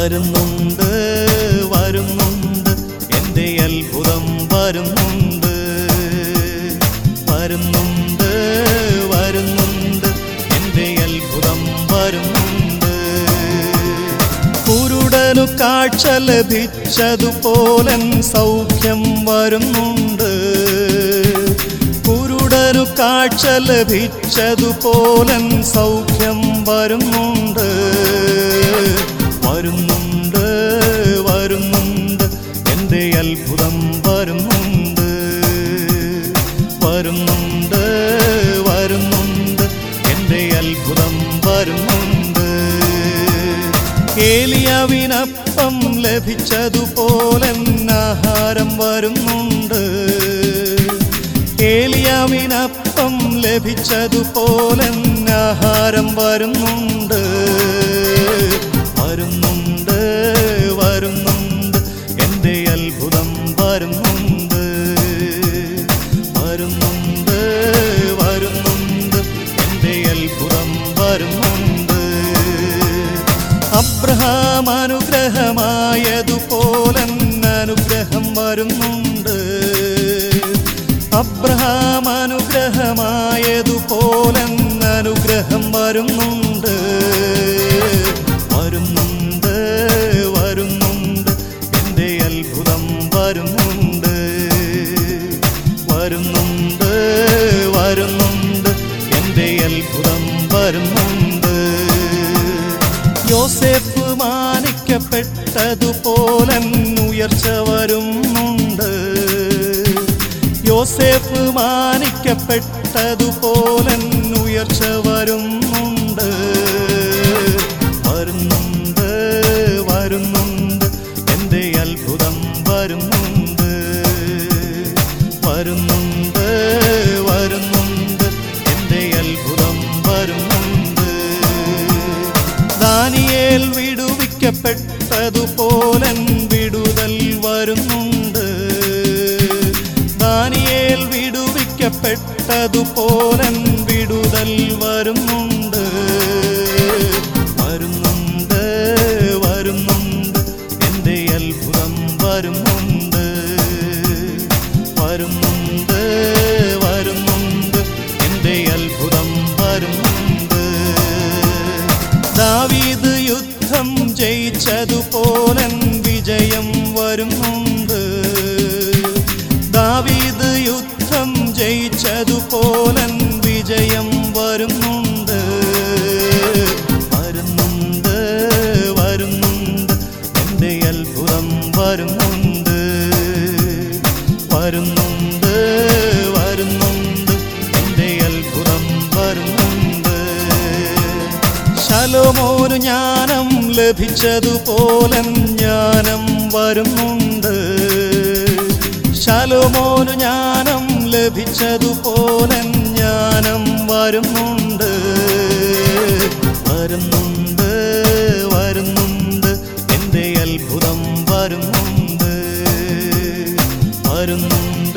വരുന്നുണ്ട് വരുന്നുണ്ട് എൻ്റെ അത്ഭുതം വരുന്നുണ്ട് വരുന്നുണ്ട് വരുന്നുണ്ട് എൻ്റെ അത്ഭുതം വരുന്നുണ്ട് കുരുടനു കാഴ്ച ലഭിച്ചതുപോലൻ സൗഖ്യം വരുന്നുണ്ട് കുരുടനു കാഴ്ച ലഭിച്ചതുപോലൻ സൗഖ്യം വരുന്നുണ്ട് വരുന്നുണ്ട് വരുന്നുണ്ട് എൻ്റെ അത്ഭുതം വരുന്നുണ്ട് വരുന്നുണ്ട് വരുന്നുണ്ട് എൻ്റെ അത്ഭുതം വരുന്നുണ്ട് ഏലിയാവിനപ്പം ലഭിച്ചതുപോലെ ആഹാരം വരുന്നുണ്ട് ഏലിയാവിനപ്പം ലഭിച്ചതുപോലെ ആഹാരം വരുന്നുണ്ട് വരുന്നുണ്ട് വരുന്നുണ്ട് എൻ്റെ അത്ഭുതം വരുന്നുണ്ട് വരുന്നുണ്ട് വരുന്നുണ്ട് എൻ്റെ അത്ഭുതം വരുന്നുണ്ട് അബ്രഹാം അനുഗ്രഹമായതുപോലെ അനുഗ്രഹം വരുന്നുണ്ട് അബ്രഹാം അനുഗ്രഹമായതുപോലെ അനുഗ്രഹം വരുന്നുണ്ട് വരുന്നുണ്ട് വരുന്നുണ്ട് എൻ്റെ അത്ഭുതം വരുന്നുണ്ട് വരുന്നുണ്ട് വരുന്നുണ്ട് എൻ്റെ അത്ഭുതം വരുന്നുണ്ട് യോസേഫ് മാനിക്കപ്പെട്ടതുപോലെ ഉയർച്ച വരുന്നുണ്ട് യോസേഫ് മാനിക്കപ്പെട്ടതുപോലെ ഉയർച്ച വരുന്നുണ്ട് വരുന്നുണ്ട് വരുന്നുണ്ട് എൻ്റെ അത്ഭുതം വരുന്നുണ്ട് വരുന്നുണ്ട് വരുന്നുണ്ട് എൻ്റെ അത്ഭുതം വരുന്നുണ്ട് ദാനിയേൽ വിടുവിക്കപ്പെട്ടതുപോലെ വിടുതൽ വരുന്നുണ്ട് ദാനിയേൽ വിടുവിക്കപ്പെട്ടതുപോലെ വിടുതൽ വരുന്നുണ്ട് വരുന്നുണ്ട് വരുന്നുണ്ട് എൻ്റെ അത്ഭുതം വരുന്നുണ്ട് വരുന്നുണ്ട് വരുന്നുണ്ട് എൻ്റെ അത്ഭുതം വരുന്നുണ്ട് ദാവീദ് യുദ്ധം ജയിച്ചതുപോലെ വിജയം വരുന്നുണ്ട് ദാവീദ് യുദ്ധം ജയിച്ചതുപോലെ വിജയം വരുന്നുണ്ട് വരുന്നുണ്ട് വരുന്നുണ്ട് എൻ്റെ അത്ഭുതം വരുന്നുണ്ട് വരുന്നുണ്ട് വരുന്നുണ്ട് എൻ്റെ അത്ഭുതം വരുന്നുണ്ട് ശലോമോനു ജ്ഞാനം ലഭിച്ചതുപോലെ ജ്ഞാനം വരുന്നുണ്ട് ശലോമോനു ജ്ഞാനം ലഭിച്ചതുപോലെ ജ്ഞാനം വരുന്നുണ്ട് വരുന്നുണ്ട് വരുന്നുണ്ട് എൻ്റെ അത്ഭുതം വരുന്നുണ്ട് വരുന്നുണ്ട്